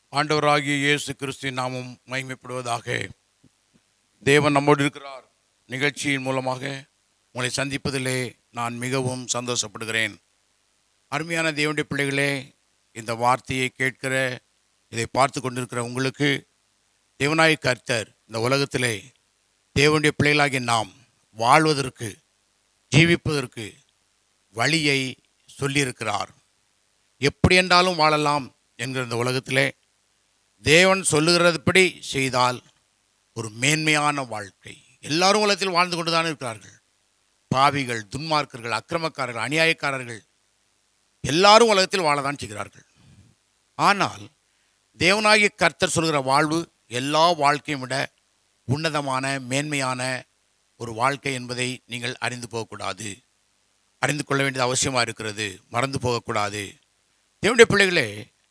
ஆண்டவராகிய இயேசு கிறிஸ்துவின் நாமம் மகிமைப்படுவதாக தேவன் நம்மோடு இருக்கிறார் நிகழ்ச்சியின் மூலமாக உங்களை சந்திப்பதிலே நான் மிகவும் சந்தோஷப்படுகிறேன் அருமையான தேவனுடைய பிள்ளைகளே இந்த வார்த்தையை கேட்கிற இதை பார்த்து கொண்டிருக்கிற உங்களுக்கு தேவனாய் கர்த்தர் இந்த உலகத்திலே தேவனுடைய பிள்ளைகளாகிய நாம் வாழ்வதற்கு ஜீவிப்பதற்கு வழியை சொல்லியிருக்கிறார் எப்படி என்றாலும் வாழலாம் என்கிற இந்த உலகத்திலே தேவன் சொல்லுகிறதுபடி செய்தால் ஒரு மேன்மையான வாழ்க்கை எல்லாரும் உலகத்தில் வாழ்ந்து கொண்டு தான் இருக்கிறார்கள் பாவிகள் துன்மார்க்கர்கள் அக்கிரமக்காரர்கள் அநியாயக்காரர்கள் எல்லாரும் உலகத்தில் வாழதான் செய்கிறார்கள் ஆனால் தேவனாகிய கர்த்தர் சொல்கிற வாழ்வு எல்லா வாழ்க்கையும் விட உன்னதமான மேன்மையான ஒரு வாழ்க்கை என்பதை நீங்கள் அறிந்து போகக்கூடாது அறிந்து கொள்ள வேண்டியது அவசியமாக இருக்கிறது மறந்து போகக்கூடாது தேவனுடைய பிள்ளைகளே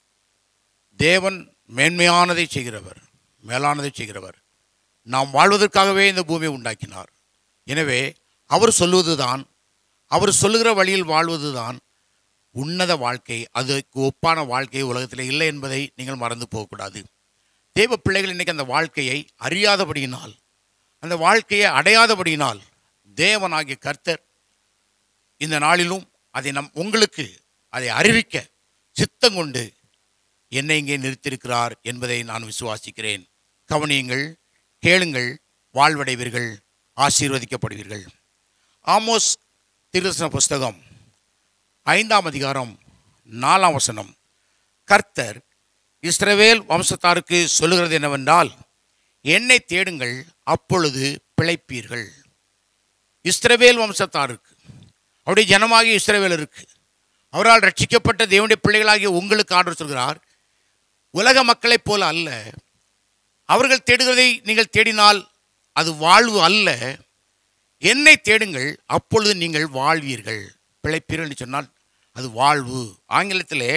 தேவன் மேன்மையானதை செய்கிறவர் மேலானதை செய்கிறவர் நாம் வாழ்வதற்காகவே இந்த பூமியை உண்டாக்கினார் எனவே அவர் சொல்லுவதுதான் அவர் சொல்லுகிற வழியில் வாழ்வதுதான் உன்னத வாழ்க்கை அதுக்கு ஒப்பான வாழ்க்கை உலகத்தில் இல்லை என்பதை நீங்கள் மறந்து போகக்கூடாது தேவ பிள்ளைகள் இன்னைக்கு அந்த வாழ்க்கையை அறியாதபடியினால் அந்த வாழ்க்கையை அடையாதபடியினால் தேவனாகிய கர்த்தர் இந்த நாளிலும் அதை நம் உங்களுக்கு அதை அறிவிக்க சித்தம் கொண்டு என்னை இங்கே நிறுத்தியிருக்கிறார் என்பதை நான் விசுவாசிக்கிறேன் கவனியுங்கள் கேளுங்கள் வாழ்வடைவீர்கள் ஆசீர்வதிக்கப்படுவீர்கள் ஆமோஸ் திருசன புஸ்தகம் ஐந்தாம் அதிகாரம் நாலாம் வசனம் கர்த்தர் இஸ்ரவேல் வம்சத்தாருக்கு சொல்லுகிறது என்னவென்றால் என்னை தேடுங்கள் அப்பொழுது பிழைப்பீர்கள் இஸ்ரவேல் வம்சத்தாருக்கு அவருடைய ஜனமாகிய இஸ்ரவேலருக்கு அவரால் ரட்சிக்கப்பட்ட தேவனுடைய பிள்ளைகளாகிய உங்களுக்கு ஆர்டர் சொல்கிறார் உலக மக்களைப் போல அல்ல அவர்கள் தேடுகிறதை நீங்கள் தேடினால் அது வாழ்வு அல்ல என்னை தேடுங்கள் அப்பொழுது நீங்கள் வாழ்வீர்கள் பிழைப்பீர்கள் என்று சொன்னால் அது வாழ்வு ஆங்கிலத்திலே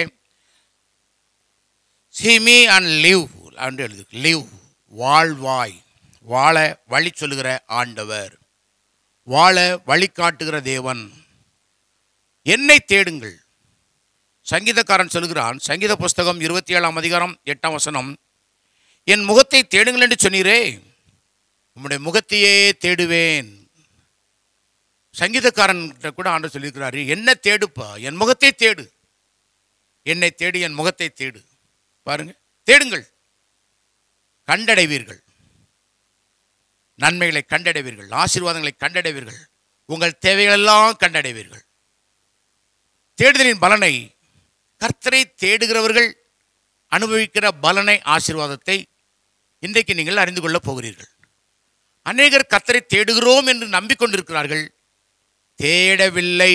சிமி அண்ட் லிவ் என்று எழுது லிவ் வாழ்வாய் வாழ வழி சொல்லுகிற ஆண்டவர் வாழ வழிகாட்டுகிற தேவன் என்னை தேடுங்கள் சங்கீதக்காரன் சொல்கிறான் சங்கீத புஸ்தகம் இருபத்தி ஏழாம் அதிகாரம் எட்டாம் வசனம் என் முகத்தை தேடுங்கள் என்று சொன்னீரே உம்முடைய முகத்தையே தேடுவேன் சங்கீதக்காரன் கூட ஆண்டு சொல்லியிருக்கிறாரு என்ன தேடுப்பா என் முகத்தை தேடு என்னை தேடு என் முகத்தை தேடு பாருங்க தேடுங்கள் கண்டடைவீர்கள் நன்மைகளை கண்டடைவீர்கள் ஆசீர்வாதங்களை கண்டடைவீர்கள் உங்கள் தேவைகளெல்லாம் கண்டடைவீர்கள் தேடுதலின் பலனை கர்த்தரை தேடுகிறவர்கள் அனுபவிக்கிற பலனை ஆசீர்வாதத்தை இன்றைக்கு நீங்கள் அறிந்து கொள்ளப் போகிறீர்கள் அநேகர் கர்த்தரை தேடுகிறோம் என்று நம்பிக்கொண்டிருக்கிறார்கள் தேடவில்லை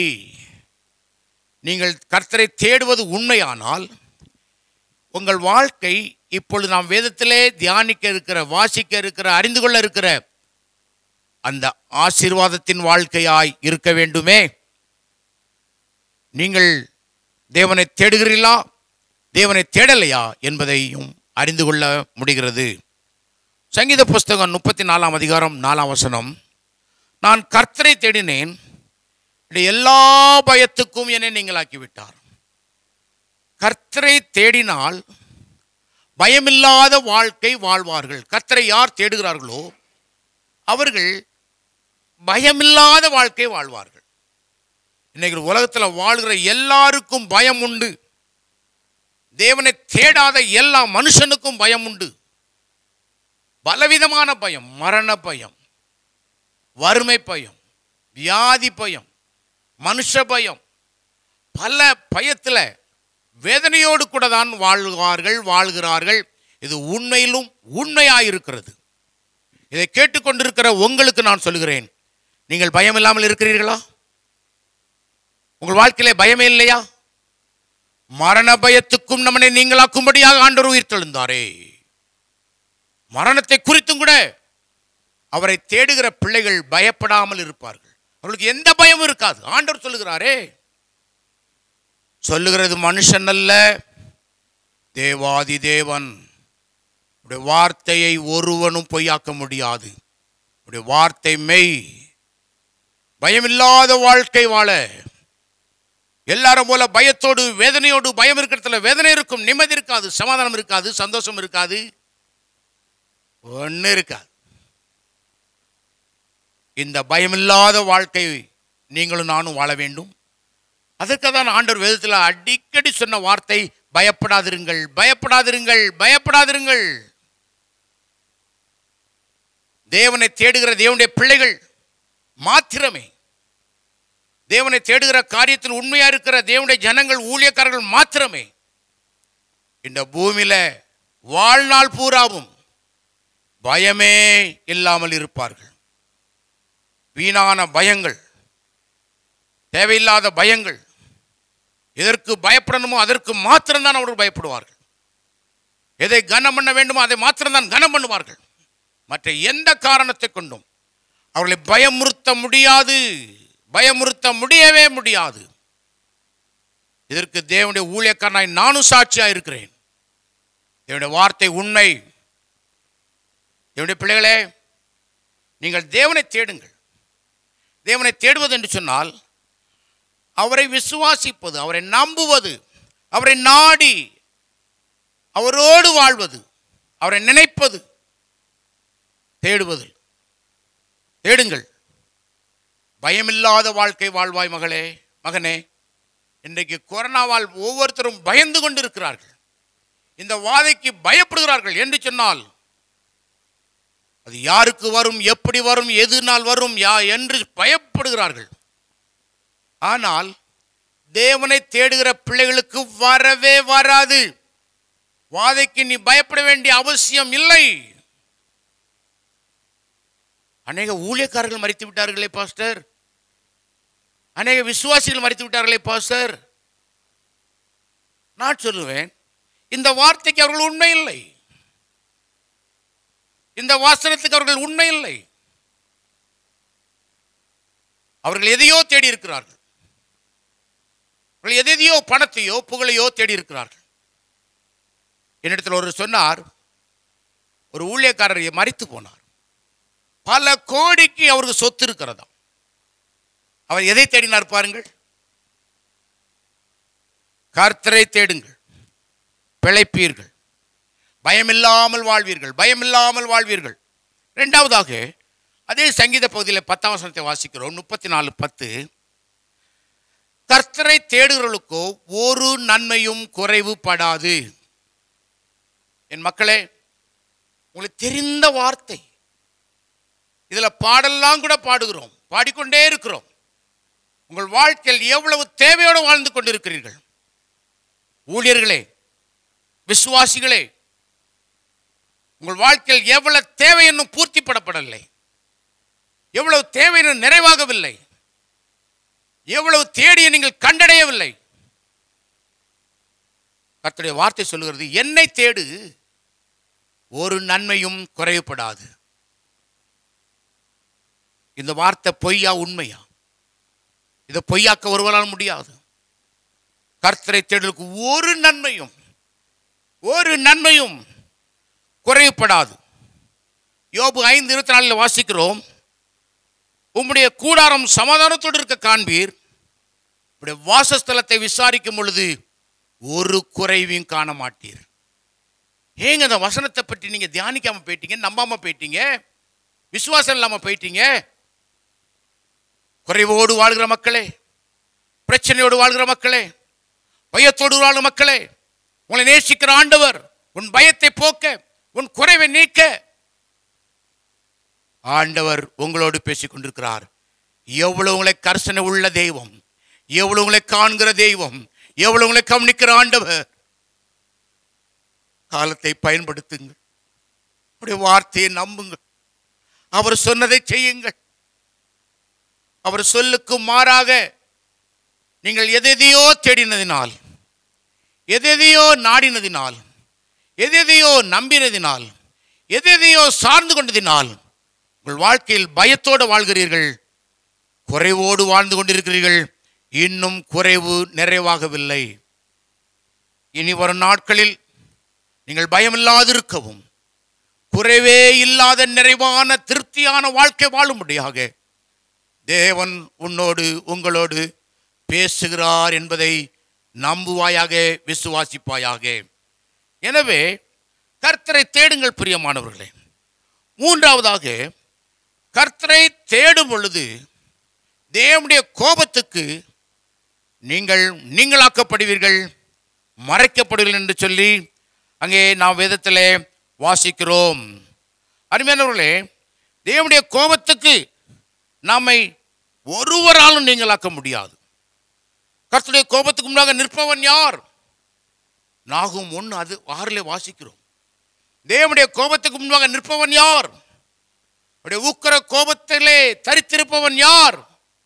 நீங்கள் கர்த்தரை தேடுவது உண்மையானால் உங்கள் வாழ்க்கை இப்பொழுது நாம் வேதத்திலே தியானிக்க இருக்கிற வாசிக்க இருக்கிற அறிந்து கொள்ள இருக்கிற அந்த ஆசீர்வாதத்தின் வாழ்க்கையாய் இருக்க வேண்டுமே நீங்கள் தேவனை தேடுகிறீர்களா தேவனை தேடலையா என்பதையும் அறிந்து கொள்ள முடிகிறது சங்கீத புஸ்தகம் முப்பத்தி நாலாம் அதிகாரம் நாலாம் வசனம் நான் கர்த்தரை தேடினேன் எல்லா பயத்துக்கும் என்னை நீங்களாக்கி விட்டார் கர்த்தரை தேடினால் பயமில்லாத வாழ்க்கை வாழ்வார்கள் கர்த்தரை யார் தேடுகிறார்களோ அவர்கள் பயமில்லாத வாழ்க்கை வாழ்வார்கள் இன்னைக்கு உலகத்தில் வாழ்கிற எல்லாருக்கும் பயம் உண்டு தேவனை தேடாத எல்லா மனுஷனுக்கும் பயம் உண்டு பலவிதமான பயம் மரண பயம் வறுமை பயம் வியாதி பயம் மனுஷ பயம் பல பயத்தில் வேதனையோடு கூட தான் வாழ்வார்கள் வாழ்கிறார்கள் இது உண்மையிலும் உண்மையாயிருக்கிறது இதை கேட்டுக்கொண்டிருக்கிற உங்களுக்கு நான் சொல்கிறேன் நீங்கள் பயம் இல்லாமல் இருக்கிறீர்களா உங்கள் வாழ்க்கையிலே பயமே இல்லையா மரண பயத்துக்கும் நம்மனை நீங்களாக்கும்படியாக ஆண்டவர் உயிர் தெழுந்தாரே மரணத்தை குறித்தும் கூட அவரை தேடுகிற பிள்ளைகள் பயப்படாமல் இருப்பார்கள் அவர்களுக்கு எந்த பயமும் இருக்காது ஆண்டவர் சொல்லுகிறாரே சொல்லுகிறது மனுஷன் அல்ல தேவாதி தேவன் உடைய வார்த்தையை ஒருவனும் பொய்யாக்க முடியாது உடைய வார்த்தை மெய் பயமில்லாத வாழ்க்கை வாழ எல்லாரும் போல பயத்தோடு வேதனையோடு பயம் இருக்கிறதுல வேதனை இருக்கும் நிம்மதி இருக்காது சமாதானம் இருக்காது சந்தோஷம் இருக்காது ஒண்ணு இருக்காது இந்த பயமில்லாத வாழ்க்கை நீங்களும் நானும் வாழ வேண்டும் அதற்கு தான் ஆண்டவர் வேதத்தில் அடிக்கடி சொன்ன வார்த்தை பயப்படாதிருங்கள் பயப்படாதிருங்கள் பயப்படாதிருங்கள் தேவனை தேடுகிற தேவனுடைய பிள்ளைகள் மாத்திரமே தேவனை தேடுகிற காரியத்தில் உண்மையா இருக்கிற தேவனுடைய ஜனங்கள் ஊழியக்காரர்கள் மாத்திரமே இந்த பூமியில வாழ்நாள் பூராவும் பயமே இல்லாமல் இருப்பார்கள் வீணான பயங்கள் தேவையில்லாத பயங்கள் எதற்கு பயப்படணுமோ அதற்கு மாத்திரம்தான் அவர்கள் பயப்படுவார்கள் எதை கனம் பண்ண வேண்டுமோ அதை மாத்திரம்தான் கனம் பண்ணுவார்கள் மற்ற எந்த காரணத்தை கொண்டும் அவர்களை பயமுறுத்த முடியாது பயமுறுத்த முடியவே முடியாது இதற்கு தேவனுடைய ஊழியக்காரனாய் நானும் சாட்சியாக இருக்கிறேன் தேவனுடைய வார்த்தை உண்மை தேவனுடைய பிள்ளைகளே நீங்கள் தேவனை தேடுங்கள் தேவனை தேடுவது என்று சொன்னால் அவரை விசுவாசிப்பது அவரை நம்புவது அவரை நாடி அவரோடு வாழ்வது அவரை நினைப்பது தேடுவது தேடுங்கள் பயமில்லாத வாழ்க்கை வாழ்வாய் மகளே மகனே இன்றைக்கு கொரோனாவால் ஒவ்வொருத்தரும் பயந்து கொண்டிருக்கிறார்கள் இந்த வாதைக்கு பயப்படுகிறார்கள் என்று சொன்னால் அது யாருக்கு வரும் எப்படி வரும் எது நாள் வரும் யா என்று பயப்படுகிறார்கள் ஆனால் தேவனை தேடுகிற பிள்ளைகளுக்கு வரவே வராது வாதைக்கு நீ பயப்பட வேண்டிய அவசியம் இல்லை அநேக ஊழியக்காரர்கள் மறித்து விட்டார்களே பாஸ்டர் அநேக விசுவாசிகள் மறித்து விட்டார்களே பாஸ்டர் நான் சொல்லுவேன் இந்த வார்த்தைக்கு அவர்கள் உண்மை இல்லை இந்த வாசனத்துக்கு அவர்கள் உண்மை இல்லை அவர்கள் எதையோ தேடி இருக்கிறார்கள் அவர்கள் எதையோ பணத்தையோ புகழையோ தேடி இருக்கிறார்கள் என்னிடத்தில் ஒரு சொன்னார் ஒரு ஊழியக்காரர் மறித்து போனார் பல கோடிக்கு அவருக்கு சொத்து இருக்கிறதா அவர் எதை தேடினார் பாருங்கள் கர்த்தரை தேடுங்கள் பிழைப்பீர்கள் பயமில்லாமல் வாழ்வீர்கள் பயமில்லாமல் வாழ்வீர்கள் இரண்டாவதாக அதே சங்கீத பகுதியில் பத்தாம் வசனத்தை வாசிக்கிறோம் முப்பத்தி நாலு பத்து கர்த்தரை தேடுகிறவர்களுக்கோ ஒரு நன்மையும் குறைவுபடாது என் மக்களே உங்களுக்கு தெரிந்த வார்த்தை இதுல பாடெல்லாம் கூட பாடுகிறோம் பாடிக்கொண்டே இருக்கிறோம் உங்கள் வாழ்க்கையில் எவ்வளவு தேவையோடு வாழ்ந்து கொண்டிருக்கிறீர்கள் ஊழியர்களே விசுவாசிகளே உங்கள் வாழ்க்கையில் எவ்வளவு தேவை இன்னும் பூர்த்திப்படப்படவில்லை எவ்வளவு தேவை இன்னும் நிறைவாகவில்லை எவ்வளவு தேடிய நீங்கள் கண்டடையவில்லை கர்த்தருடைய வார்த்தை சொல்லுகிறது என்னை தேடு ஒரு நன்மையும் குறைவுபடாது இந்த வார்த்தை பொய்யா உண்மையா இதை பொய்யாக்க ஒருவரால் முடியாது கர்த்தரை தேடலுக்கு ஒரு நன்மையும் ஒரு நன்மையும் குறைவுபடாது யோபு ஐந்து இருபத்தி நாலில் வாசிக்கிறோம் உம்முடைய கூடாரம் சமாதானத்தோடு இருக்க காண்பீர் உம்முடைய வாசஸ்தலத்தை விசாரிக்கும் பொழுது ஒரு குறைவையும் காண மாட்டீர் ஏங்க அந்த வசனத்தை பற்றி நீங்க தியானிக்காம போயிட்டீங்க நம்பாம போயிட்டீங்க விசுவாசம் இல்லாம போயிட்டீங்க குறைவோடு வாழ்கிற மக்களே பிரச்சனையோடு வாழ்கிற மக்களே பயத்தோடு வாழ்கிற மக்களே உங்களை நேசிக்கிற ஆண்டவர் உன் பயத்தை போக்க உன் குறைவை நீக்க ஆண்டவர் உங்களோடு பேசிக் கொண்டிருக்கிறார் எவ்வளவு உங்களை கர்சனை உள்ள தெய்வம் எவ்வளவு உங்களை காண்கிற தெய்வம் எவ்வளவு உங்களை கவனிக்கிற ஆண்டவர் காலத்தை பயன்படுத்துங்கள் உடைய வார்த்தையை நம்புங்கள் அவர் சொன்னதை செய்யுங்கள் அவர் சொல்லுக்கு மாறாக நீங்கள் எதையோ தேடினதினால் எதையோ நாடினதினால் எதையோ நம்பினதினால் எதையோ சார்ந்து கொண்டதினால் உங்கள் வாழ்க்கையில் பயத்தோடு வாழ்கிறீர்கள் குறைவோடு வாழ்ந்து கொண்டிருக்கிறீர்கள் இன்னும் குறைவு நிறைவாகவில்லை இனி வரும் நாட்களில் நீங்கள் பயமில்லாதிருக்கவும் குறைவே இல்லாத நிறைவான திருப்தியான வாழ்க்கை வாழும்படியாக தேவன் உன்னோடு உங்களோடு பேசுகிறார் என்பதை நம்புவாயாக விசுவாசிப்பாயாக எனவே கர்த்தரை தேடுங்கள் பிரியமானவர்களே மூன்றாவதாக கர்த்தரை தேடும் பொழுது தேவனுடைய கோபத்துக்கு நீங்கள் நீங்களாக்கப்படுவீர்கள் மறைக்கப்படுவீர்கள் என்று சொல்லி அங்கே நாம் வேதத்திலே வாசிக்கிறோம் அருமையானவர்களே தேவனுடைய கோபத்துக்கு நம்மை ஒருவராலும் நீங்களாக்க முடியாது கர்த்தருடைய கோபத்துக்கு முன்னாக நிற்பவன் யார் நாகும் ஒன்று அது ஆறிலே வாசிக்கிறோம் தேவனுடைய கோபத்துக்கு முன்பாக நிற்பவன் யார் அவருடைய ஊக்கர கோபத்திலே தரித்திருப்பவன் யார்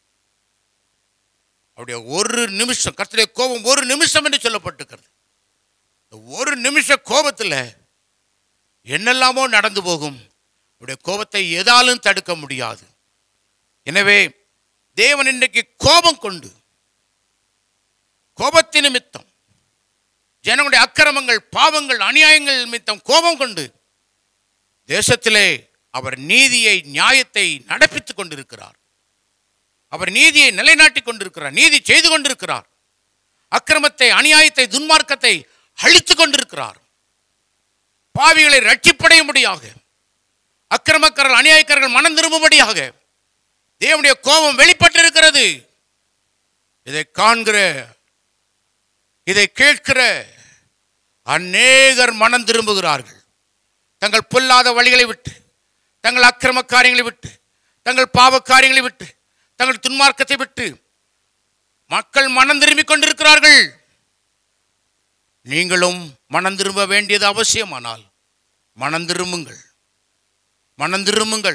அவருடைய ஒரு நிமிஷம் கர்த்தருடைய கோபம் ஒரு நிமிஷம் என்று சொல்லப்பட்டிருக்கிறது இந்த ஒரு நிமிஷ கோபத்தில் என்னெல்லாமோ நடந்து போகும் அவருடைய கோபத்தை எதாலும் தடுக்க முடியாது எனவே தேவன் இன்றைக்கு கோபம் கொண்டு கோபத்தின் நிமித்தம் ஜனங்களுடைய அக்கிரமங்கள் பாவங்கள் அநியாயங்கள் நிமித்தம் கோபம் கொண்டு தேசத்திலே அவர் நீதியை நியாயத்தை நடப்பித்துக் கொண்டிருக்கிறார் அவர் நீதியை நிலைநாட்டிக் கொண்டிருக்கிறார் நீதி செய்து கொண்டிருக்கிறார் அக்கிரமத்தை அநியாயத்தை துன்மார்க்கத்தை அழித்துக் கொண்டிருக்கிறார் பாவிகளை ரட்சிப்படையும்படியாக அக்கிரமக்காரர்கள் அநியாயக்காரர்கள் மனம் திரும்பும்படியாக தேவனுடைய கோபம் வெளிப்பட்டிருக்கிறது இதை காண்கிற இதை கேட்கிற அநேகர் மனம் திரும்புகிறார்கள் தங்கள் பொல்லாத வழிகளை விட்டு தங்கள் அக்கிரம காரியங்களை விட்டு தங்கள் பாவ காரியங்களை விட்டு தங்கள் துன்மார்க்கத்தை விட்டு மக்கள் மனம் திரும்பிக் கொண்டிருக்கிறார்கள் நீங்களும் மனம் திரும்ப வேண்டியது அவசியமானால் மனம் திரும்புங்கள் மனம் திரும்புங்கள்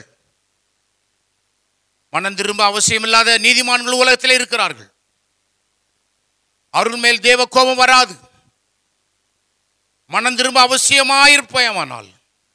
மனம் திரும்ப அவசியமில்லாத நீதிமான்கள் உலகத்தில் இருக்கிறார்கள் அவர்கள் மேல் தேவ கோபம் வராது மனம் திரும்ப அவசியமாயிருப்பயமானால்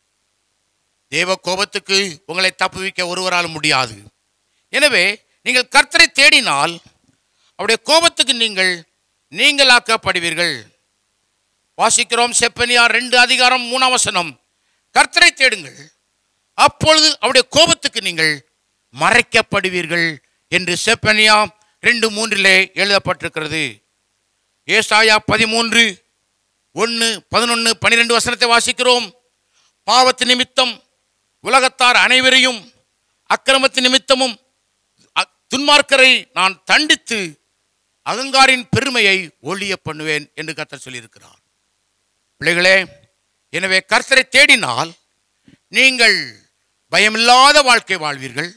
தேவ கோபத்துக்கு உங்களை தப்புவிக்க ஒருவரால் முடியாது எனவே நீங்கள் கர்த்தரை தேடினால் அவருடைய கோபத்துக்கு நீங்கள் நீங்களாக்கப்படுவீர்கள் வாசிக்கிறோம் செப்பனியா ரெண்டு அதிகாரம் மூணாம் வசனம் கர்த்தரை தேடுங்கள் அப்பொழுது அவருடைய கோபத்துக்கு நீங்கள் மறைக்கப்படுவீர்கள் என்று செப்பனியா ரெண்டு மூன்றிலே எழுதப்பட்டிருக்கிறது ஏசாயா பதிமூன்று ஒன்று பதினொன்று பன்னிரெண்டு வசனத்தை வாசிக்கிறோம் பாவத்து நிமித்தம் உலகத்தார் அனைவரையும் அக்கிரமத்து நிமித்தமும் அ- துன்மார்க்கரை நான் தண்டித்து அகங்காரின் பெருமையை ஒழிய பண்ணுவேன் என்று கர்த்தர் சொல்லியிருக்கிறார் பிள்ளைகளே எனவே கர்த்தரை தேடினால் நீங்கள் பயமில்லாத வாழ்க்கை வாழ்வீர்கள்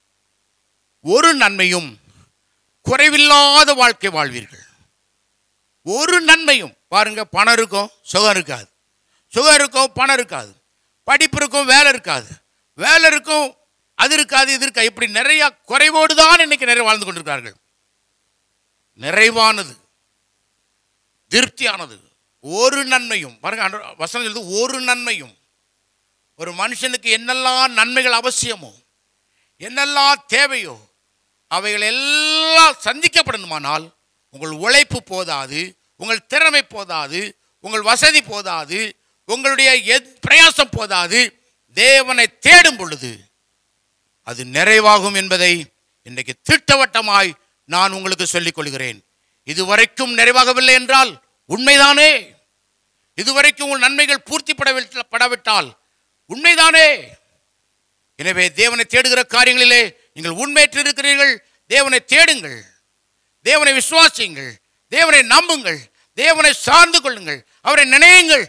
ஒரு நன்மையும் குறைவில்லாத வாழ்க்கை வாழ்வீர்கள் ஒரு நன்மையும் பாருங்க பணம் இருக்கும் சுகம் இருக்காது சுகம் இருக்கும் பணம் இருக்காது படிப்பு இருக்கும் வேலை இருக்காது வேலை இருக்கும் அது இருக்காது இது இருக்கா இப்படி நிறைய குறைவோடு தான் இன்னைக்கு நிறைய வாழ்ந்து கொண்டிருக்கிறார்கள் நிறைவானது திருப்தியானது ஒரு நன்மையும் பாருங்க ஆண்டவர் வசனம் சொல்லுது ஒரு நன்மையும் ஒரு மனுஷனுக்கு என்னெல்லாம் நன்மைகள் அவசியமோ என்னெல்லாம் தேவையோ அவைகள் எல்லாம் சந்திக்கப்படணுமானால் உங்கள் உழைப்பு போதாது உங்கள் திறமை போதாது உங்கள் வசதி போதாது உங்களுடைய எத் பிரயாசம் போதாது தேவனை தேடும் பொழுது அது நிறைவாகும் என்பதை இன்றைக்கு திட்டவட்டமாய் நான் உங்களுக்கு சொல்லிக் கொள்கிறேன் இதுவரைக்கும் நிறைவாகவில்லை என்றால் உண்மைதானே இதுவரைக்கும் உங்கள் நன்மைகள் பூர்த்திப்படவில்லை படவிட்டால் உண்மைதானே எனவே தேவனை தேடுகிற காரியங்களிலே நீங்கள் உண்மையற்று இருக்கிறீர்கள் தேவனை தேடுங்கள் தேவனை விசுவாசியுங்கள் தேவனை நம்புங்கள் தேவனை சார்ந்து கொள்ளுங்கள் அவரை நினையுங்கள்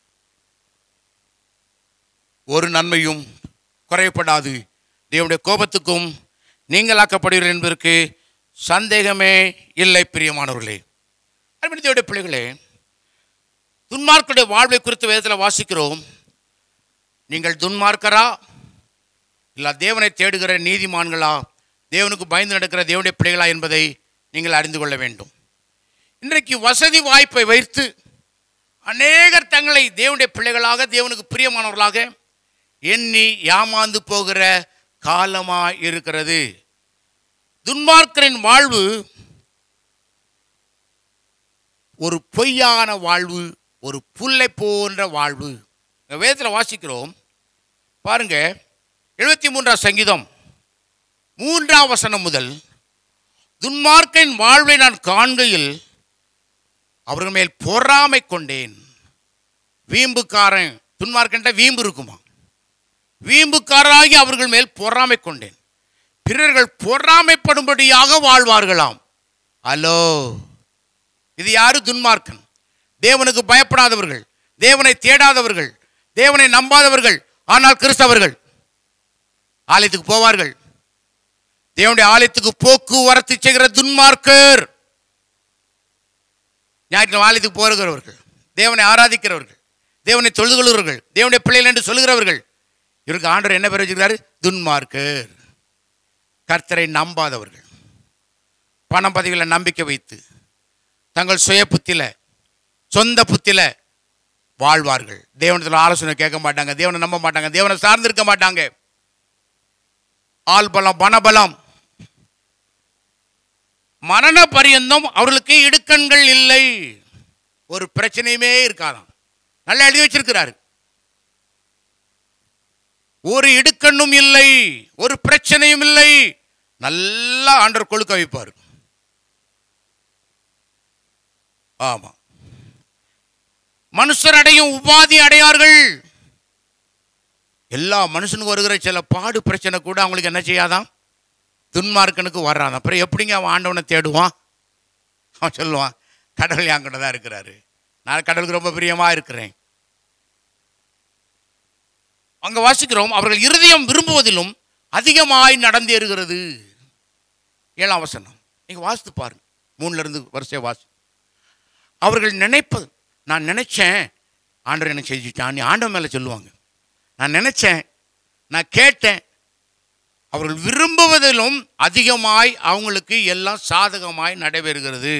ஒரு நன்மையும் குறைப்படாது தேவனுடைய கோபத்துக்கும் நீங்களாக்கப்படுவீர்கள் என்பதற்கு சந்தேகமே இல்லை பிரியமானவர்களே அன்பின் தேவனுடைய பிள்ளைகளே துன்மார்க்குடைய வாழ்வை குறித்து வேதத்தில் வாசிக்கிறோம் நீங்கள் துன்மார்க்கரா இல்லை தேவனை தேடுகிற நீதிமான்களா தேவனுக்கு பயந்து நடக்கிற தேவனுடைய பிள்ளைகளா என்பதை நீங்கள் அறிந்து கொள்ள வேண்டும் இன்றைக்கு வசதி வாய்ப்பை வைத்து அநேகர் தங்களை தேவனுடைய பிள்ளைகளாக தேவனுக்கு பிரியமானவர்களாக எண்ணி ஏமாந்து போகிற காலமாக இருக்கிறது துன்மார்க்கரின் வாழ்வு ஒரு பொய்யான வாழ்வு ஒரு புல்லை போன்ற வாழ்வு இந்த வேதத்தில் வாசிக்கிறோம் பாருங்க எழுபத்தி மூன்றாம் சங்கீதம் மூன்றாம் வசனம் முதல் துன்மார்க்கின் வாழ்வை நான் காண்கையில் அவர்கள் மேல் பொறாமை கொண்டேன் வீம்புக்காரன் துன்மார்க்கன்ட்ட வீம்பு இருக்குமா வீம்புக்காராகி அவர்கள் மேல் பொறாமை கொண்டேன் பிறர்கள் பொறாமைப்படும்படியாக வாழ்வார்களாம் ஹலோ இது யாரு துன்மார்க்கன் தேவனுக்கு பயப்படாதவர்கள் தேவனை தேடாதவர்கள் தேவனை நம்பாதவர்கள் ஆனால் கிறிஸ்தவர்கள் ஆலயத்துக்கு போவார்கள் தேவனுடைய ஆலயத்துக்கு போக்குவரத்து செய்கிற துன்மார்க்கர் ஞாயிற்றுக்கிழமை ஆலயத்துக்கு போகிறவர்கள் தேவனை ஆராதிக்கிறவர்கள் தேவனை தொழுது கொள்கிறவர்கள் தேவனுடைய பிள்ளைகள் என்று சொல்லுகிறவர்கள் இவருக்கு ஆண்டவர் என்ன பேர் வச்சிருக்கிறாரு துன்மார்க்கர் கர்த்தரை நம்பாதவர்கள் பணம் பதவிகளை நம்பிக்கை வைத்து தங்கள் சுய புத்தில சொந்த புத்தில வாழ்வார்கள் தேவனத்தில் ஆலோசனை கேட்க மாட்டாங்க தேவனை நம்ப மாட்டாங்க தேவனை சார்ந்திருக்க மாட்டாங்க ஆள் பலம் பணபலம் மரண பரியந்தம் அவர்களுக்கு இடுக்கண்கள் இல்லை ஒரு பிரச்சனையுமே இருக்காதாம் நல்லா எழுதி வச்சிருக்கிறாரு ஒரு இடுக்கண்ணும் இல்லை ஒரு பிரச்சனையும் இல்லை நல்லா ஆண்டவர் கொழுக்க வைப்பார் ஆமா மனுஷர் அடையும் உபாதி அடையார்கள் எல்லா மனுஷனுக்கு வருகிற சில பாடு பிரச்சனை கூட அவங்களுக்கு என்ன செய்யாதான் துன்மார்க்கனுக்கு வர்றான் அப்புறம் எப்படிங்க அவன் ஆண்டவனை தேடுவான் அவன் சொல்லுவான் கடவுள் என்கிட்ட தான் இருக்கிறாரு நான் கடவுளுக்கு ரொம்ப பிரியமா இருக்கிறேன் அங்க வாசிக்கிறோம் அவர்கள் இருதயம் விரும்புவதிலும் அதிகமாய் நடந்தேறுகிறது ஏழாம் வசனம் நீங்க வாசித்து பாருங்க மூணுல இருந்து வரிசையா வாசி அவர்கள் நினைப்பது நான் நினைச்சேன் ஆண்டவர் என்ன செஞ்சுட்டான் நீ ஆண்டவன் மேல சொல்லுவாங்க நான் நினைச்சேன் நான் கேட்டேன் அவர்கள் விரும்புவதிலும் அதிகமாய் அவங்களுக்கு எல்லாம் சாதகமாய் நடைபெறுகிறது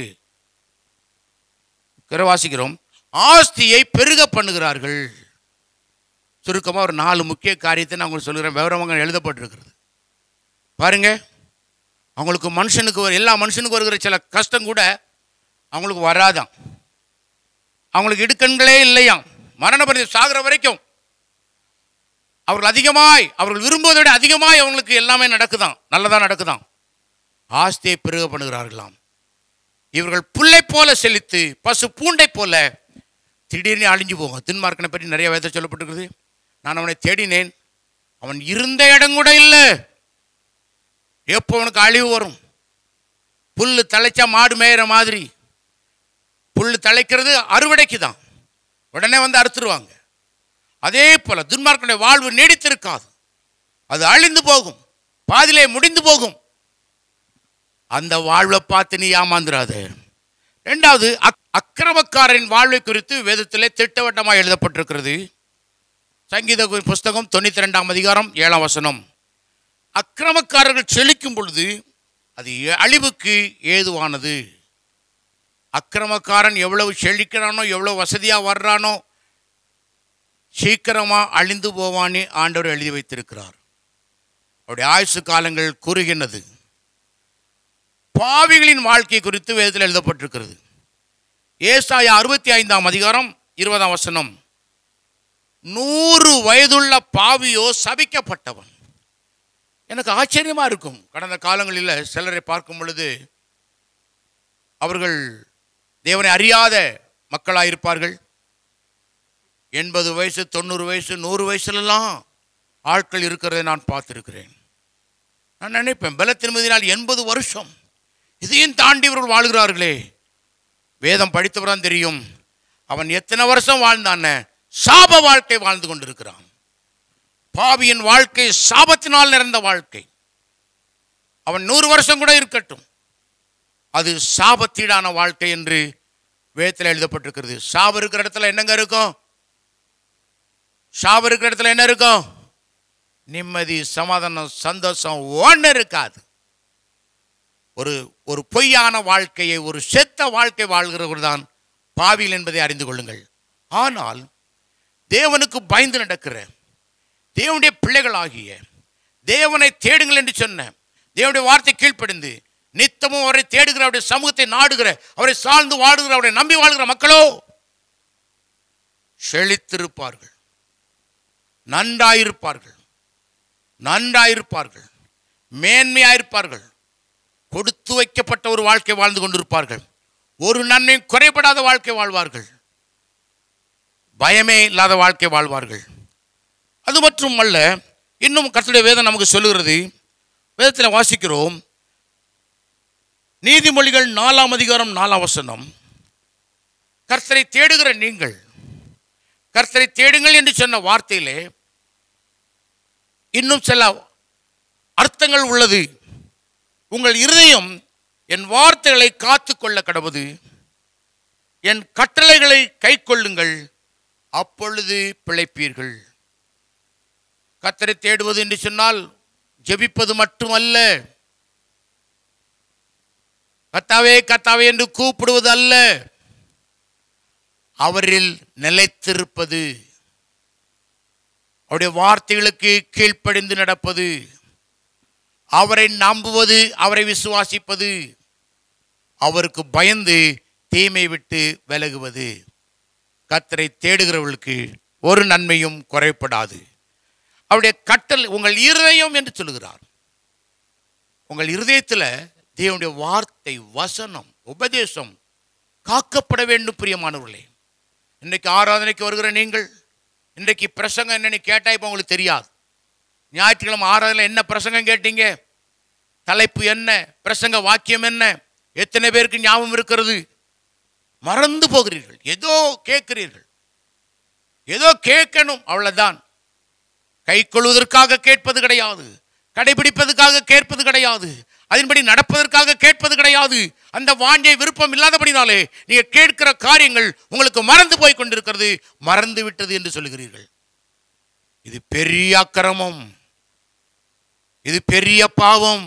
கரை வாசிக்கிறோம் ஆஸ்தியை பெருக பண்ணுகிறார்கள் சுருக்கமாக ஒரு நாலு முக்கிய காரியத்தை நான் உங்களுக்கு சொல்கிறேன் விவரமாக எழுதப்பட்டிருக்கிறது பாருங்க அவங்களுக்கு மனுஷனுக்கு வரு- எல்லா மனுஷனுக்கு வருகிற சில கஷ்டம் கூட அவங்களுக்கு வராதாம் அவங்களுக்கு இடுக்கண்களே இல்லையாம் மரண பரிதி சாகிற வரைக்கும் அவர்கள் அதிகமாய் அவர்கள் விரும்புவதை விட அதிகமாய் அவங்களுக்கு எல்லாமே நடக்குதாம் நல்லதா நடக்குதாம் ஆஸ்தியை பெருக பண்ணுகிறார்களாம் இவர்கள் புல்லை போல செழித்து பசு பூண்டை போல திடீர்னு அழிஞ்சு போகும் தின்மார்க்கனை பற்றி நிறைய வேதம் சொல்லப்பட்டிருக்கிறது நான் அவனை தேடினேன் அவன் இருந்த இடம் கூட இல்லை எப்போ அவனுக்கு அழிவு வரும் புல்லு தலைச்சா மாடு மேயிற மாதிரி புல்லு தலைக்கிறது அறுவடைக்கு தான் உடனே வந்து அறுத்துருவாங்க அதே போல துன்மார்க்கனுடைய வாழ்வு நீடித்திருக்காது அது அழிந்து போகும் பாதியிலே முடிந்து போகும் அந்த வாழ்வை பார்த்து நீ ஏமாந்துராத ரெண்டாவது அக்- அக்கிரமக்காரரின் வாழ்வை குறித்து வேதத்திலே திட்டவட்டமாக எழுதப்பட்டிருக்கிறது சங்கீத கு- புஸ்தகம் தொண்ணூத்தி ரெண்டாம் அதிகாரம் ஏழாம் வசனம் அக்கிரமக்காரர்கள் செழிக்கும் பொழுது அது எ- அழிவுக்கு ஏதுவானது அக்கிரமக்காரன் எவ்வளவு செழிக்கிறானோ எவ்வளவு வசதியா வர்றானோ சீக்கிரமா அழிந்து போவானே ஆண்டவர் எழுதி வைத்திருக்கிறார் அவருடைய ஆயுசு காலங்கள் கூறுகின்றது பாவிகளின் வாழ்க்கை குறித்து வேதத்தில் எழுதப்பட்டிருக்கிறது ஏசாயா அறுபத்தி ஐந்தாம் அதிகாரம் இருபதாம் வசனம் நூறு வயதுள்ள பாவியோ சபிக்கப்பட்டவன் எனக்கு ஆச்சரியமா இருக்கும் கடந்த காலங்களில் சிலரை பார்க்கும் பொழுது அவர்கள் தேவனை அறியாத மக்களாக இருப்பார்கள் எண்பது வயசு தொண்ணூறு வயசு நூறு வயசுலலாம் ஆட்கள் இருக்கிறதை நான் பார்த்திருக்கிறேன் நான் நினைப்பேன் பலத்தின் மீதினால் எண்பது வருஷம் இதையும் தாண்டி இவர்கள் வாழ்கிறார்களே வேதம் படித்தவரான் தெரியும் அவன் எத்தனை வருஷம் வாழ்ந்தான சாப வாழ்க்கை வாழ்ந்து கொண்டிருக்கிறான் பாவியின் வாழ்க்கை சாபத்தினால் நிறைந்த வாழ்க்கை அவன் நூறு வருஷம் கூட இருக்கட்டும் அது சாபத்தீடான வாழ்க்கை என்று வேதத்தில் எழுதப்பட்டிருக்கிறது சாபம் இருக்கிற இடத்துல என்னங்க இருக்கும் சாபம் இருக்கிற இடத்துல என்ன இருக்கும் நிம்மதி சமாதானம் சந்தோஷம் ஒன்று இருக்காது ஒரு ஒரு பொய்யான வாழ்க்கையை ஒரு செத்த வாழ்க்கை வாழ்கிறவர் தான் பாவியில் என்பதை அறிந்து கொள்ளுங்கள் ஆனால் தேவனுக்கு பயந்து நடக்கிற தேவனுடைய பிள்ளைகளாகிய தேவனை தேடுங்கள் என்று சொன்ன தேவனுடைய வார்த்தை கீழ்ப்படிந்து நித்தமும் அவரை தேடுகிற அவருடைய சமூகத்தை நாடுகிற அவரை சார்ந்து வாடுகிற அவரை நம்பி வாழ்கிற மக்களோ செழித்திருப்பார்கள் நன்றாயிருப்பார்கள் நன்றாயிருப்பார்கள் மேன்மையாயிருப்பார்கள் கொடுத்து கொடுத்து வைக்கப்பட்ட ஒரு வாழ்க்கை வாழ்ந்து கொண்டிருப்பார்கள் ஒரு நன்மையும் குறைபடாத வாழ்க்கை வாழ்வார்கள் பயமே இல்லாத வாழ்க்கை வாழ்வார்கள் அது மட்டும் அல்ல இன்னும் கர்த்தருடைய வேதம் நமக்கு சொல்லுகிறது வேதத்தில் வாசிக்கிறோம் நீதிமொழிகள் நாலாம் அதிகாரம் நாலாம் வசனம் கர்த்தரை தேடுகிற நீங்கள் கர்த்தரை தேடுங்கள் என்று சொன்ன வார்த்தையிலே இன்னும் சில அர்த்தங்கள் உள்ளது உங்கள் இருதயம் என் வார்த்தைகளை காத்து கொள்ள கடவுது என் கட்டளைகளை கை கொள்ளுங்கள் அப்பொழுது பிழைப்பீர்கள் கர்த்தரை தேடுவது என்று சொன்னால் ஜெபிப்பது மட்டுமல்ல கத்தாவே கத்தாவே என்று கூப்பிடுவது அல்ல அவரில் நிலைத்திருப்பது அவருடைய வார்த்தைகளுக்கு கீழ்ப்படிந்து நடப்பது அவரை நம்புவது அவரை விசுவாசிப்பது அவருக்கு பயந்து தீமை விட்டு விலகுவது கத்தரை தேடுகிறவர்களுக்கு ஒரு நன்மையும் குறைப்படாது அவருடைய கட்டல் உங்கள் இருதயம் என்று சொல்லுகிறார் உங்கள் இருதயத்தில் தேவனுடைய வார்த்தை வசனம் உபதேசம் காக்கப்பட வேண்டும் பிரியமானவர்களே இன்றைக்கு ஆராதனைக்கு வருகிற நீங்கள் இன்றைக்கு பிரசங்கம் என்னன்னு கேட்டால் இப்போ உங்களுக்கு தெரியாது ஞாயிற்றுக்கிழமை ஆராதனை என்ன பிரசங்கம் கேட்டீங்க தலைப்பு என்ன பிரசங்க வாக்கியம் என்ன எத்தனை பேருக்கு ஞாபகம் இருக்கிறது மறந்து போகிறீர்கள் ஏதோ கேட்கிறீர்கள் ஏதோ கேட்கணும் அவ்வளவுதான் கை கொள்வதற்காக கேட்பது கிடையாது கடைபிடிப்பதற்காக கேட்பது கிடையாது அதன்படி நடப்பதற்காக கேட்பது கிடையாது அந்த வாஞ்சை விருப்பம் இல்லாதபடினாலே நீங்க கேட்கிற காரியங்கள் உங்களுக்கு மறந்து போய் கொண்டிருக்கிறது மறந்து விட்டது என்று சொல்லுகிறீர்கள் இது பெரிய அக்கிரமம் இது பெரிய பாவம்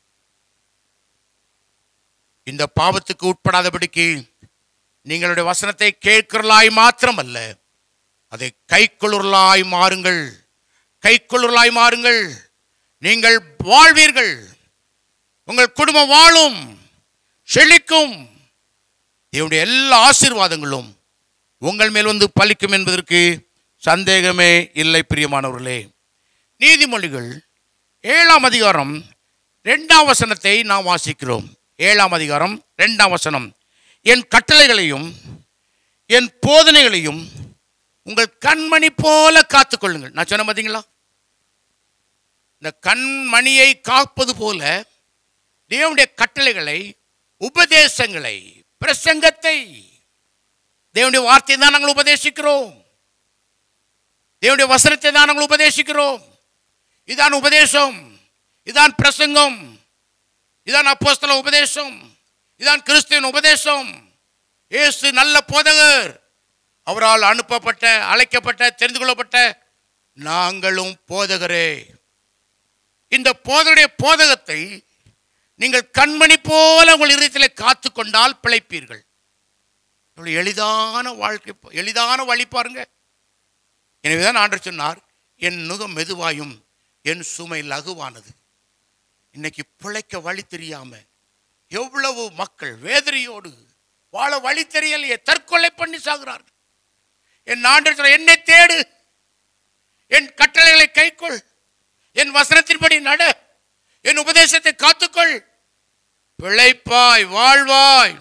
இந்த பாவத்துக்கு உட்படாதபடிக்கு நீங்களுடைய வசனத்தை கேட்கிறலாய் மாத்திரமல்ல அதை கைக்கொள்ளுறலாய் மாறுங்கள் கைக்கொள்ளுறலாய் மாறுங்கள் நீங்கள் வாழ்வீர்கள் உங்கள் குடும்பம் வாழும் செழிக்கும் தேவனுடைய எல்லா ஆசீர்வாதங்களும் உங்கள் மேல் வந்து பலிக்கும் என்பதற்கு சந்தேகமே இல்லை பிரியமானவர்களே நீதிமொழிகள் ஏழாம் அதிகாரம் ரெண்டாம் வசனத்தை நாம் வாசிக்கிறோம் ஏழாம் அதிகாரம் ரெண்டாம் வசனம் என் கட்டளைகளையும் என் போதனைகளையும் உங்கள் கண்மணி போல காத்துக்கொள்ளுங்கள் நான் சொன்ன பார்த்தீங்களா இந்த கண்மணியை காப்பது போல தேவனுடைய கட்டளைகளை உபதேசங்களை பிரசங்கத்தை தேவனுடைய வார்த்தையை தான் நாங்கள் உபதேசிக்கிறோம் தேவனுடைய வசனத்தை தான் நாங்கள் உபதேசிக்கிறோம் இதான் உபதேசம் இதான் பிரசங்கம் இதான் அப்போஸ்தல உபதேசம் இதான் கிறிஸ்துவின் உபதேசம் இயேசு நல்ல போதகர் அவரால் அனுப்பப்பட்ட அழைக்கப்பட்ட தெரிந்து கொள்ளப்பட்ட நாங்களும் போதகரே இந்த போதனுடைய போதகத்தை நீங்கள் கண்மணி போல உங்கள் இதயத்தில் காத்து கொண்டால் பிழைப்பீர்கள் இவ்வளவு எளிதான வாழ்க்கை எளிதான வழி பாருங்க எனவேதான் ஆண்டர் சொன்னார் என் நுகம் மெதுவாயும் என் சுமை லகுவானது இன்னைக்கு பிழைக்க வழி தெரியாம எவ்வளவு மக்கள் வேதனையோடு வாழ வழி தெரியலையே தற்கொலை பண்ணி சாகுறார்கள் என் ஆண்டர் சொல்ற, என்னை தேடு என் கட்டளைகளை கைக்கொள் என் வசனத்தின்படி நட என் உபதேசத்தை காத்துக்கொள் பிழைப்பாய் வாழ்வாய்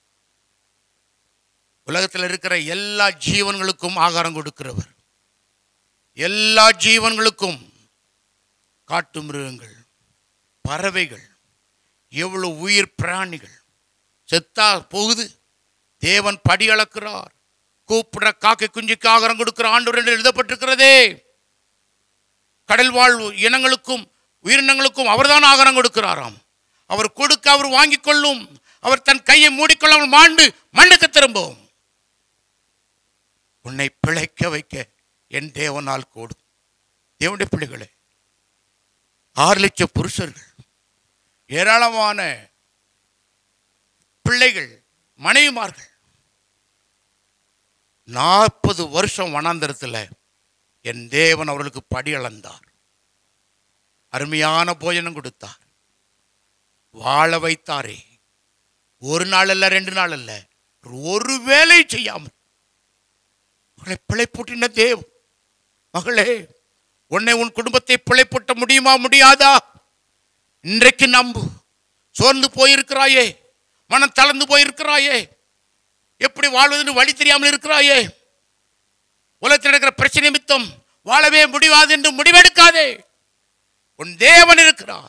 உலகத்தில் இருக்கிற எல்லா ஜீவன்களுக்கும் ஆகாரம் கொடுக்கிறவர் எல்லா ஜீவன்களுக்கும் காட்டு மிருகங்கள் பறவைகள் எவ்வளவு உயிர் பிராணிகள் செத்தா போகுது தேவன் படி அளக்கிறார் கூப்பிடுற காக்கை குஞ்சுக்கு ஆகாரம் கொடுக்கிற ஆண்டு என்று எழுதப்பட்டிருக்கிறதே கடல் வாழ் இனங்களுக்கும் உயிரினங்களுக்கும் அவர்தான் ஆகாரம் கொடுக்கிறாராம் அவர் கொடுக்க அவர் வாங்கிக் கொள்ளும் அவர் தன் கையை மூடிக்கொள்ளாமல் மாண்டு மண்ணுக்கு திரும்பும் உன்னை பிழைக்க வைக்க என் தேவனால் கூடும் தேவனுடைய பிள்ளைகளே ஆறு லட்சம் புருஷர்கள் ஏராளமான பிள்ளைகள் மனைவிமார்கள் நாற்பது வருஷம் வனாந்தரத்தில் என் தேவன் அவர்களுக்கு படி அளந்தார் அருமையான போஜனம் கொடுத்தார் வாழ வைத்தாரே ஒரு நாள் அல்ல ரெண்டு நாள் அல்ல ஒரு வேலை செய்யாமல் உங்களை பிழைப்பூட்டின தேவ் மகளே உன்னை உன் குடும்பத்தை பிழைப்பூட்ட முடியுமா முடியாதா இன்றைக்கு நம்பு சோர்ந்து போயிருக்கிறாயே மனம் தளர்ந்து போயிருக்கிறாயே எப்படி வாழ்வதுன்னு வழி தெரியாமல் இருக்கிறாயே உலகத்தில் நடக்கிற பிரச்சனை நிமித்தம் வாழவே முடியாது என்று முடிவெடுக்காதே உன் தேவன் இருக்கிறார்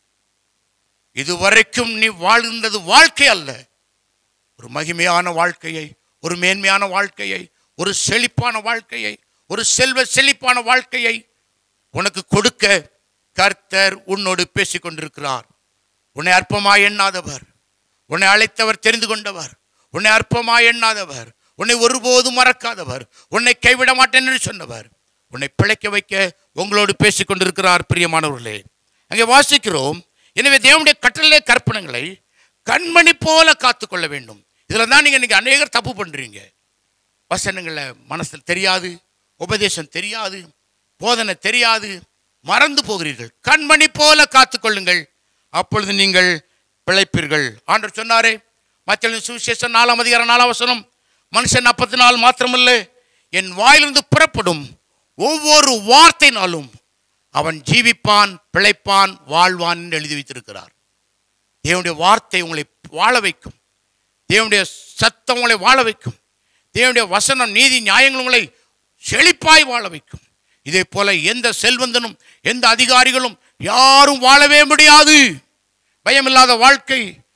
இதுவரைக்கும் நீ வாழ்ந்தது வாழ்க்கை அல்ல ஒரு மகிமையான வாழ்க்கையை ஒரு மேன்மையான வாழ்க்கையை ஒரு செழிப்பான வாழ்க்கையை ஒரு செல்வ செழிப்பான வாழ்க்கையை உனக்கு கொடுக்க கர்த்தர் உன்னோடு பேசிக் கொண்டிருக்கிறார் உன்னை அற்பமாய் எண்ணாதவர் உன்னை அழைத்தவர் தெரிந்து கொண்டவர் உன்னை அற்பமாய் எண்ணாதவர் உன்னை ஒருபோதும் மறக்காதவர் உன்னை கைவிட மாட்டேன் என்று சொன்னவர் உன்னை பிழைக்க வைக்க உங்களோடு பேசிக் கொண்டிருக்கிறார் பிரியமானவர்களே அங்கே வாசிக்கிறோம் எனவே தேவனுடைய கட்டளை கற்பனைகளை கண்மணி போல காத்துக்கொள்ள வேண்டும் இதில் தான் நீங்கள் இன்னைக்கு அநேகர் தப்பு பண்ணுறீங்க வசனங்களை மனசில் தெரியாது உபதேசம் தெரியாது போதனை தெரியாது மறந்து போகிறீர்கள் கண்மணி போல காத்துக்கொள்ளுங்கள் அப்பொழுது நீங்கள் பிழைப்பீர்கள் ஆண்டவர் சொன்னாரே மத்திய சுவிசேஷம் நாலாம் அதிகாரம் நாலாம் வசனம் மனுஷன் அப்பத்தி நாள் மாத்திரமல்ல என் வாயிலிருந்து புறப்படும் ஒவ்வொரு வார்த்தையினாலும் அவன் ஜீவிப்பான் பிழைப்பான் வாழ்வான் என்று எழுதி வைத்திருக்கிறார் தேவனுடைய வார்த்தை உங்களை வாழ வைக்கும் தேவனுடைய சத்தம் உங்களை வாழ வைக்கும் தேவனுடைய வசனம் நீதி நியாயங்கள் உங்களை செழிப்பாய் வாழ வைக்கும் இதே போல எந்த செல்வந்தனும் எந்த அதிகாரிகளும் யாரும் வாழவே முடியாது பயமில்லாத வாழ்க்கை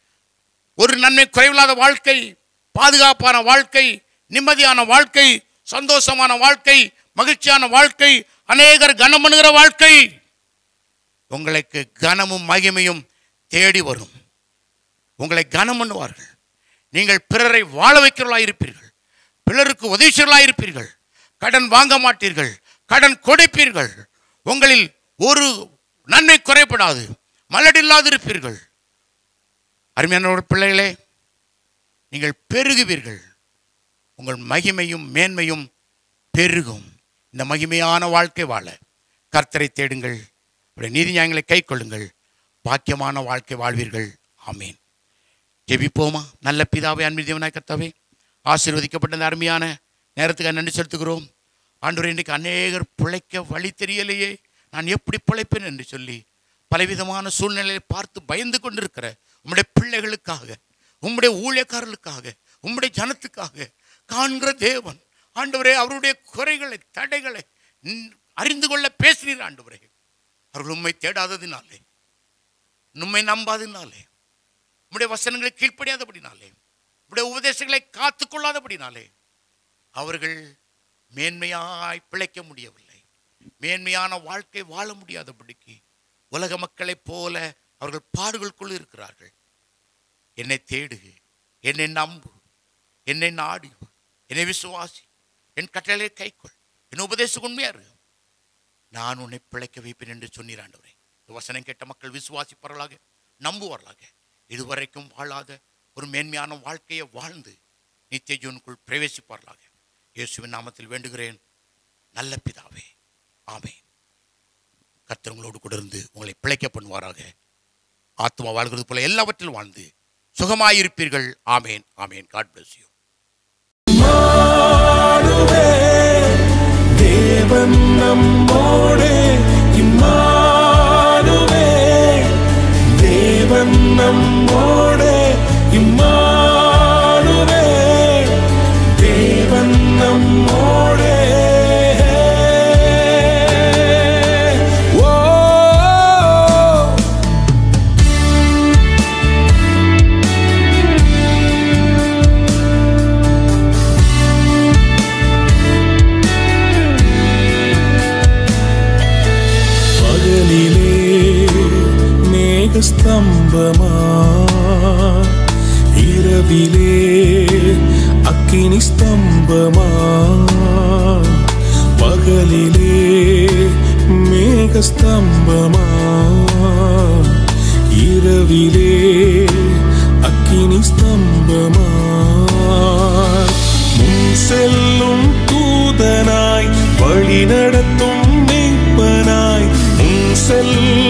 ஒரு நன்மை குறைவில்லாத வாழ்க்கை பாதுகாப்பான வாழ்க்கை நிம்மதியான வாழ்க்கை சந்தோஷமான வாழ்க்கை மகிழ்ச்சியான வாழ்க்கை அநேகர் கனம் பண்ணுகிற வாழ்க்கை உங்களுக்கு கனமும் மகிமையும் தேடி வரும் உங்களை கனம் பண்ணுவார்கள் நீங்கள் பிறரை வாழ வைக்கிறவர்களாக இருப்பீர்கள் பிறருக்கு உதவி செய்வர்களாக இருப்பீர்கள் கடன் வாங்க மாட்டீர்கள் கடன் கொடுப்பீர்கள் உங்களில் ஒரு நன்மை குறைபடாது மலடில்லாது இருப்பீர்கள் அருமையான பிள்ளைகளே நீங்கள் பெருகுவீர்கள் உங்கள் மகிமையும் மேன்மையும் பெருகும் இந்த மகிமையான வாழ்க்கை வாழ கர்த்தரை தேடுங்கள் அவருடைய நீதி நியாயங்களை கை கொள்ளுங்கள் பாக்கியமான வாழ்க்கை வாழ்வீர்கள் ஆமீன் ஜெபிப்போமா நல்ல பிதாவே அன்பு தேவனாய் கர்த்தாவே ஆசீர்வதிக்கப்பட்ட இந்த அருமையான நேரத்துக்கு நன்றி செலுத்துகிறோம் ஆண்டவர் இன்றைக்கு அநேகர் பிழைக்க வழி தெரியலையே நான் எப்படி பிழைப்பேன் என்று சொல்லி பலவிதமான சூழ்நிலையை பார்த்து பயந்து கொண்டிருக்கிற உம்முடைய பிள்ளைகளுக்காக உம்முடைய ஊழியக்காரர்களுக்காக உம்முடைய ஜனத்துக்காக காண்கிற தேவன் ஆண்டவரே அவருடைய குறைகளை தடைகளை ம், அறிந்து கொள்ள பேசினீர் ஆண்டவரே அவர்கள் உண்மை தேடாததினாலே உண்மை நம்பாததினாலே உம்முடைய வசனங்களை கீழ்ப்படியாதபடினாலே உம்முடைய உபதேசங்களை காத்துக்கொள்ளாதபடினாலே அவர்கள் மேன்மையாய் பிழைக்க முடியவில்லை மேன்மையான வாழ்க்கை வாழ முடியாதபடிக்கு உலக மக்களைப் போல அவர்கள் பாடுகளுக்குள் இருக்கிறார்கள் என்னை தேடு என்னை நம்பு என்னை நாடு என்னை விசுவாசி என் கட்டளை கைக்கொள் என் உபதேசம் உண்மையா இரு நான் உன்னை பிழைக்க வைப்பேன் என்று சொன்னீர் ஆண்டவரே இந்த வசனம் கேட்ட மக்கள் விசுவாசிப்பார்களாக நம்புவார்களாக இதுவரைக்கும் வாழாத ஒரு மேன்மையான வாழ்க்கையை வாழ்ந்து நித்திய ஜீவனுக்குள் பிரவேசிப்பார்களாக இயேசுவின் நாமத்தில் வேண்டுகிறேன் நல்ல பிதாவே ஆமென் கர்த்தர் உங்களோடு கூட இருந்து உங்களை பிழைக்க பண்ணுவாராக ஆத்மா வாழ்கிறது போல எல்லாவற்றிலும் வாழ்ந்து சுகமாயிருப்பீர்கள் ஆமேன் ஆமேன் காட் bless you இம்மானுவே, தேவன் நம்மோடே இம்மானுவே தேவன் நம்மோடே இம்மானுவே தேவன் நம்மோடே ஓ பகலிலே மேகஸ்தம்பமா இரவிலே அக்கினி ஸ்தம்பமா பகலிலே மேகஸ்தம்பமா இரவிலே அக்கினி ஸ்தம்பமா முன் செல்லும் தூதனாய் வழி நடத்தும் மீட்பனாய் முன் செல்லும்